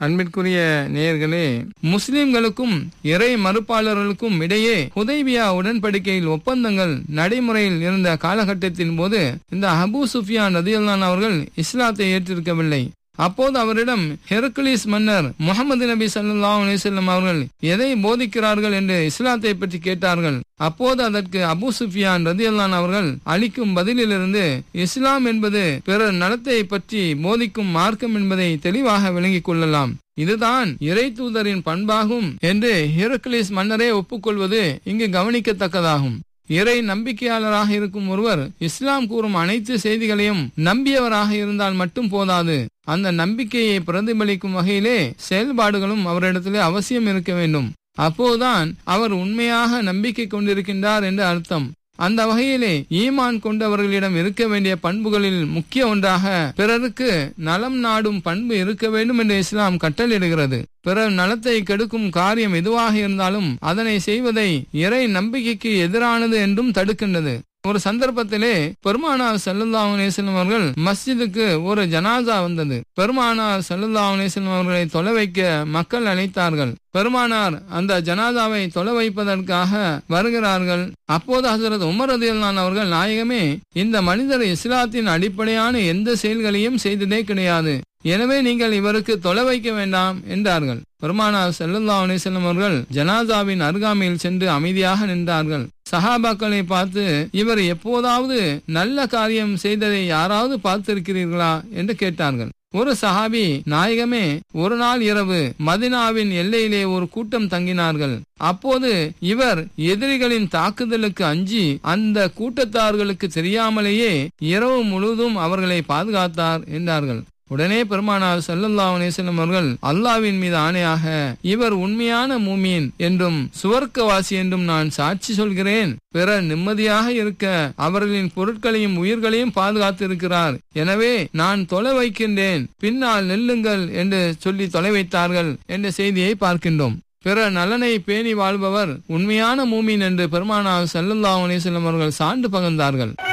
அன்பிற்குரிய நேயர்களே முஸ்லிம்களுக்கும் இறை மறுப்பாளர்களுக்கும் இடையே ஹுதைபியா உடன்படிக்கையில் ஒப்பந்தங்கள் நடைமுறையில் இருந்த காலகட்டத்தின் போது இந்த அபு சுஃபியான் ரதியல்லான் அவர்கள் இஸ்லாத்தை ஏற்றிருக்கவில்லை அப்போது அவரிடம் ஹெர்குலிஸ் மன்னர் முகமது நபி சல்லா அலிசல்லம் அவர்கள் எதை போதிக்கிறார்கள் என்று இஸ்லாத்தை பற்றி கேட்டார்கள் அப்போது அதற்கு அபு சுஃபியான் ரதியல்லான் அவர்கள் அளிக்கும் பதிலிலிருந்து இஸ்லாம் என்பது பிறர் நலத்தை பற்றி போதிக்கும் மார்க்கம் என்பதை தெளிவாக விளங்கிக் கொள்ளலாம் இதுதான் இறை தூதரின் பண்பாகும் என்று ஹெர்குலிஸ் மன்னரே ஒப்புக்கொள்வது இங்கு கவனிக்கத்தக்கதாகும் இறை நம்பிக்கையாளராக இருக்கும் ஒருவர் இஸ்லாம் கூறும் அனைத்து செய்திகளையும் நம்பியவராக இருந்தால் மட்டும் போதாது அந்த நம்பிக்கையை பிரதிபலிக்கும் வகையிலே செயல்பாடுகளும் அவரிடத்திலே அவசியம் இருக்க வேண்டும் அப்போதுதான் அவர் உண்மையாக நம்பிக்கை கொண்டிருக்கின்றார் என்று அர்த்தம் அந்த வகையிலே ஈமான் கொண்டவர்களிடம் இருக்க வேண்டிய பண்புகளில் முக்கிய ஒன்றாக பிறருக்கு நலம் நாடும் பண்பு இருக்க வேண்டும் என்று இஸ்லாம் கட்டளிடுகிறது பிறர் நலத்தை கெடுக்கும் காரியம் எதுவாக இருந்தாலும் அதனை செய்வதை இறை நம்பிக்கைக்கு எதிரானது என்றும் தடுக்கின்றது ஒரு சந்தர்ப்பத்திலே பெருமானார் சல்லுல்லா அலேசல்லம் அவர்கள் மஸ்ஜிதுக்கு ஒரு ஜனாசா வந்தது பெருமானார் சல்லுல்லா அலேசல்லம் அவர்களை தொலை வைக்க மக்கள் அழைத்தார்கள் பெருமானார் அந்த ஜனாதாவை தொலை வைப்பதற்காக வருகிறார்கள் அப்போது ஹசரத் உமர் ரதியல்லான் அவர்கள் நாயகமே இந்த மனிதர் இஸ்லாத்தின் அடிப்படையான எந்த செயல்களையும் செய்ததே கிடையாது எனவே நீங்கள் இவருக்கு தொலை வைக்க வேண்டாம் என்றார்கள் பெருமானார் செல்லல்லா அலிசல்லம் அவர்கள் ஜனாதாவின் அருகாமையில் சென்று அமைதியாக நின்றார்கள் சஹாபாக்களை பார்த்து இவர் எப்போதாவது நல்ல காரியம் செய்ததை யாராவது பார்த்திருக்கிறீர்களா என்று கேட்டார்கள் ஒரு சஹாபி நாயகமே ஒரு நாள் இரவு மதினாவின் எல்லையிலே ஒரு கூட்டம் தங்கினார்கள் அப்போது இவர் எதிரிகளின் தாக்குதலுக்கு அஞ்சி அந்த கூட்டத்தார்களுக்கு தெரியாமலேயே இரவு முழுவதும் அவர்களை பாதுகாத்தார் என்றார்கள் உடனே பெருமானார் சல்லல்லா அலிசல்லம் அவர்கள் அல்லாவின் மீது ஆணையாக இவர் உண்மையான மூமீன் என்றும் சுவர்க்கவாசி என்றும் நான் சாட்சி சொல்கிறேன் பிறர் நிம்மதியாக இருக்க அவர்களின் பொருட்களையும் உயிர்களையும் பாதுகாத்து இருக்கிறார் எனவே நான் தொலை வைக்கின்றேன் பின்னால் நெல்லுங்கள் என்று சொல்லி தொலை வைத்தார்கள் என்ற செய்தியை பார்க்கின்றோம் பிற நலனை பேணி வாழ்பவர் உண்மையான மூமீன் என்று பெருமானார் சல்லல்லா அலிசல்லம் அவர்கள் சான்று பகர்ந்தார்கள்